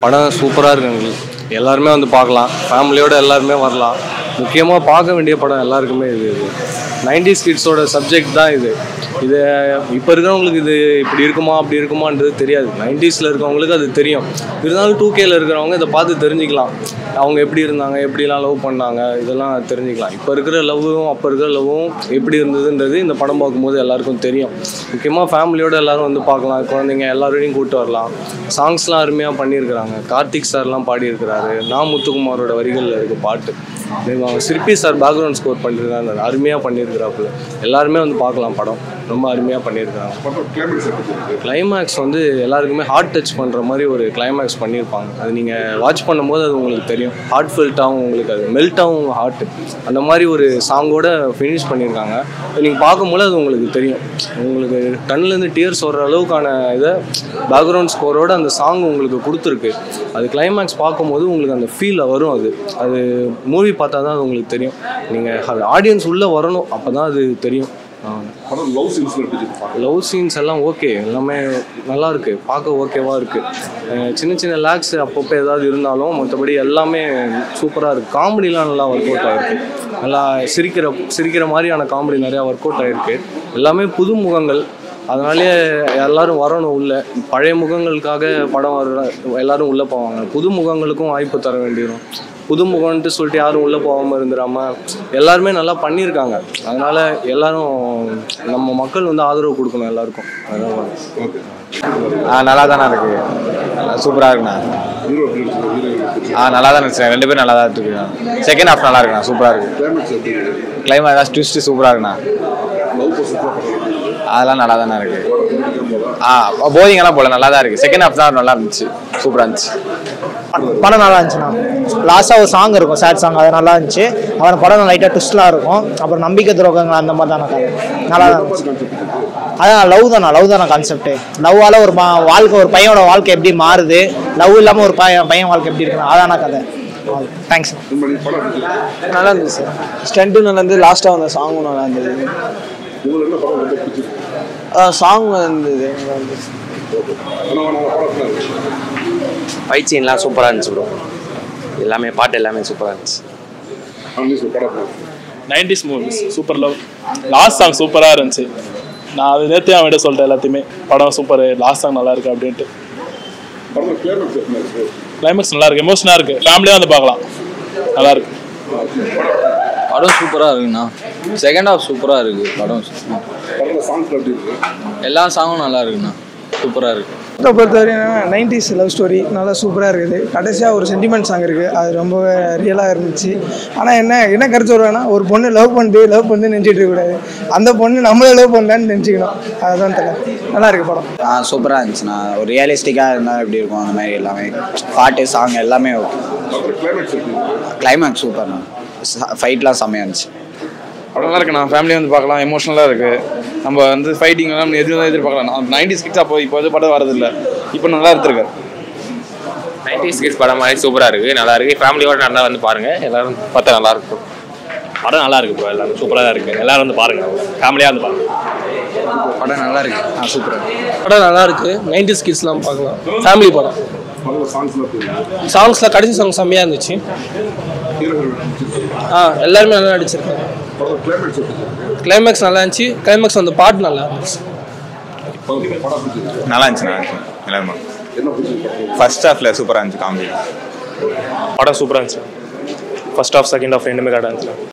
படம் சூப்பராக இருக்குங்க எல்லாருமே வந்து பார்க்கலாம் ஃபேமிலியோட எல்லாருமே வரலாம் முக்கியமாக பார்க்க வேண்டிய படம் எல்லாருக்குமே இது இது நைன்டிஸ் கிட்ஸோட சப்ஜெக்ட் தான் இது இது இப்போ இருக்கிறவங்களுக்கு இது இப்படி இருக்குமா அப்படி இருக்குமான்றது தெரியாது நைன்டிஸில் இருக்கவங்களுக்கு அது தெரியும் இருந்தாலும் டூ கேல இருக்கிறவங்க இதை பார்த்து தெரிஞ்சுக்கலாம் அவங்க எப்படி இருந்தாங்க எப்படிலாம் லவ் பண்ணாங்க இதெல்லாம் தெரிஞ்சுக்கலாம் இப்போ இருக்கிற லவ்வும் அப்போ இருக்கிற லவ்வும் எப்படி இருந்ததுன்றது இந்த படம் பார்க்கும்போது எல்லாருக்கும் தெரியும் முக்கியமாக ஃபேமிலியோட எல்லாரும் வந்து பார்க்கலாம் குழந்தைங்க எல்லாரையும் கூப்பிட்டு வரலாம் சாங்ஸ்லாம் அருமையாக பண்ணியிருக்கிறாங்க கார்த்திக் சார்லாம் பாடியிருக்கிறாரு நா முத்துக்குமாரோட வரிகளில் இருக்குது பாட்டு அவங்க சிற்பி சார் பேக்ரவுண்ட் ஸ்கோர் பண்ணியிருக்காங்க அருமையாக பண்ணியிருக்கிறாப்புல எல்லாருமே வந்து பார்க்கலாம் படம் ரொம்ப அருமையாக பண்ணியிருக்காங்க கிளைமேக்ஸ் வந்து எல்லாருக்குமே ஹார்ட் டச் பண்ணுற மாதிரி ஒரு கிளைமேக்ஸ் பண்ணியிருப்பாங்க அது நீங்கள் வாட்ச் பண்ணும்போது அது உங்களுக்கு தெரியும் ஹார்ட் ஃபில்ட்டாகவும் உங்களுக்கு அது மெல்ட்டாகவும் ஹார்ட் அந்த மாதிரி ஒரு சாங்கோட ஃபினிஷ் பண்ணியிருக்காங்க நீங்கள் பார்க்கும்போது அது உங்களுக்கு தெரியும் உங்களுக்கு கண்ணுலேருந்து டியர்ஸ் வர்ற அளவுக்கான இதை பேக்ரவுண்ட் ஸ்கோரோட அந்த சாங் உங்களுக்கு கொடுத்துருக்கு அது கிளைமேக்ஸ் பார்க்கும்போது உங்களுக்கு அந்த ஃபீல் வரும் அது அது மூவி பார்த்தா தான் அது உங்களுக்கு தெரியும் நீங்கள் ஆடியன்ஸ் உள்ளே வரணும் அப்போ தான் அது தெரியும் படம் லவ் சீன்ஸ்ல எப்படி இருப்பாங்க லவ் சீன்ஸ் எல்லாம் ஓகே எல்லாமே நல்லா இருக்கு பார்க்க ஓகேவா இருக்கு அஹ் சின்ன சின்ன லேக்ஸ் அப்பப்போ ஏதாவது இருந்தாலும் மற்றபடி எல்லாமே சூப்பராக இருக்கு காமெடிலாம் நல்லா ஒர்க் அவுட் ஆயிருக்கு நல்லா சிரிக்கிற சிரிக்கிற மாதிரியான காமெடி நிறையா ஒர்க் அவுட் ஆயிருக்கு எல்லாமே புது முகங்கள் அதனாலே எல்லாரும் வரணும் உள்ள பழைய முகங்களுக்காக படம் வர்ற எல்லாரும் உள்ளே போவாங்க புது முகங்களுக்கும் வாய்ப்பு தர வேண்டியதும் புது முகம்ன்ட்டு சொல்லிட்டு யாரும் உள்ளே போகாமல் இருந்துடாம எல்லாருமே நல்லா பண்ணியிருக்காங்க அதனால எல்லாரும் நம்ம மக்கள் வந்து ஆதரவு கொடுக்கணும் எல்லாருக்கும் அதனால ஓகே ஆ நல்லா தானே இருக்கு சூப்பராக இருக்குண்ணா ஹீரோ எப்படி இருக்கு ஹீரோ ஆ நல்லா தான் இருந்துச்சு ரெண்டு பேரும் நல்லா தான் இருக்கு செகண்ட் ஹாஃப் நல்லா இருக்குண்ணா சூப்பராக இருக்கு கிளைமேக்ஸ் எப்படி இருக்கு கிளைமேக்ஸ் ட்விஸ்ட் சூப்பராக இருக்குண்ணா லவ் பர்சன்ட்லாம் படம் அதெல்லாம் நல்லா தானே இருக்கு ஆ போதிங்கெல்லாம் போல நல்லா தான் இருக்கு செகண்ட் ஹாஃப் தான் நல்லா இருந்துச்சு சூப்பராக இருந்துச்சு படம் நல்லா இருந்துச்சுண்ணா லாஸ்ட்டாக ஒரு சாங் இருக்கும் சேட் சாங் அது நல்லா இருந்துச்சு அப்புறம் படம் லைட்டாக ட்விஸ்ட்லாம் இருக்கும் அப்புறம் நம்பிக்கை துரோகங்கள் அந்த மாதிரி தானே கதை நல்லா தான் இருந்துச்சு அதான் லவ் தானா லவ் தானே கான்செப்ட் லவ்வால் ஒரு மா- வாழ்க்கை ஒரு பையனோட வாழ்க்கை எப்படி மாறுது லவ் இல்லாமல் ஒரு பையன் பையன் வாழ்க்கை எப்படி இருக்குன்னு அதான கதை தேங்க்ஸ் இந்த மாதிரி படம் எப்படி இருக்கு நல்லா இருந்துச்சு சார் ஸ்டண்ட்டும் நல்லா இருந்தது லாஸ்ட்டாக வந்த சாங்கும் நல்லா இருந்தது உங்களுக்கு என்ன படம் ரொம்ப பிடிச்சிருக்கு சாங் இருந்தது நல்லா இருந்துச்சு ஆனால் நான் படம் எப்படி இருக்கு ஃபைட் சீன்லாம் சூப்பராக இருந்துச்சு ப்ரோ எல்லாமே பாட்டு எல்லாமே சூப்பராக இருந்துச்சு அன்னிஸ் படம் எப்படி இருக்கு nineties movies super love last song சூப்பராக இருந்துச்சு நான் அது நேற்றே அவன்கிட்ட சொல்லிட்டேன் எல்லாத்தையுமே படம் சூப்பர் லாஸ்ட் சாங் நல்லா இருக்கு அப்படின்ட்டு படத்தில் கிளைமேக்ஸ் எப்படி இருக்கு கிளைமேக்ஸ் நல்லா இருக்கு எமோஷனாக இருக்கு ஃபேமிலியாக வந்து பார்க்கலாம் நல்லா இருக்கு படம் சூப்பராக இருக்குண்ணா செகண்ட் ஹாஃப் சூப்பராக இருக்குது படம் படத்தில் சாங்ஸ் எப்படி இருக்கு எல்லா சாங்கும் நல்லா இருக்குண்ணா சூப்பராக இருக்குது படத்தை பொறுத்தவரையும் நைன்டிஸ் லவ் ஸ்டோரி நல்லா சூப்பராக இருக்குது கடைசியாக ஒரு சென்டிமெண்ட் சாங் இருக்குது அது ரொம்ப ரியலாக இருந்துச்சு ஆனால் என்ன என்ன கருத்து வருவேன்னா ஒரு பொண்ணு லவ் பண்ணுது லவ் பண்ணு நினச்சிட்டு இருக்கக்கூடாது அந்த பொண்ணு நம்மளே லவ் பண்ணலான்னு நினச்சிக்கணும் அதுதான் தெரியல நல்லா இருக்கு படம் ஆ சூப்பராக இருந்துச்சுண்ணா ஒரு ரியலிஸ்டிக்காக இருந்தால் எப்படி இருக்கும் அந்த மாதிரி எல்லாமே பாட்டு சாங் எல்லாமே ஓகே படத்தில் கிளைமேக்ஸ் எப்படி இருக்கு கிளைமேக்ஸ் சூப்பர்ண்ணா ஃபைட்லாம் செம்மையாக இருந்துச்சு படம் நல்லா இருக்குண்ணா ஃபேமிலி வந்து பார்க்கலாம் எமோஷனலாக இருக்குது நம்ம வந்து ஃபைட்டிங் எல்லாம் எதுவும் எதிர்பார்க்கலாம் நான் நைன்டிஸ் கிட்ஸ் அப்போ இப்போ வந்து படம் வரதில்லை இப்போ நல்லா எடுத்துருக்காரு நைன்டிஸ் கிட்ஸ் படம் மாதிரி சூப்பராக இருக்குது நல்லா இருக்குது ஃபேமிலியோட நல்லா வந்து பாருங்கள் எல்லாரும் பார்த்தா நல்லா இருக்கும் படம் நல்லா இருக்கு ப்ரோ எல்லாரும் சூப்பராக தான் இருக்குது எல்லாரும் வந்து பாருங்கள் ஃபேமிலியாக வந்து பாருங்கள் படம் நல்லா இருக்கு ஆ சூப்பராக படம் நல்லா இருக்கு நைன்டிஸ் கிட்ஸ்லாம் பார்க்கலாம் ஃபேமிலி படம் படத்தில் சாங்ஸ்லாம் எப்படி இருக்கு சாங்ஸ்லாம் கடைசி சாங் செம்மையாக இருந்துச்சு ஹீரோ பிடிச்சிருக்கு ஆ எல்லாருமே நல்லா நடிச்சிருக்காங்க படத்தில் கிளைமேக்ஸ் எப்படி இருக்கு கிளைமேக்ஸ் நல்லா இருந்துச்சு கிளைமேக்ஸ் அந்த பாட்டு நல்லா இருந்துச்சு படத்தில் படம் பிடிச்சிருக்கு நல்லா இருந்துச்சு நல்லா இருந்துச்சு எல்லாருமே என்ன பிடிச்சிருக்கு படம் ஃபர்ஸ்ட் ஹாஃபில் சூப்பராக இருந்துச்சு காமெடி படம் சூப்பராக இருந்துச்சு ஃபர்ஸ்ட் ஆஃப் செகண்ட் ஆஃப் ரெண்டுமே கரெக்டாக இருந்துச்சு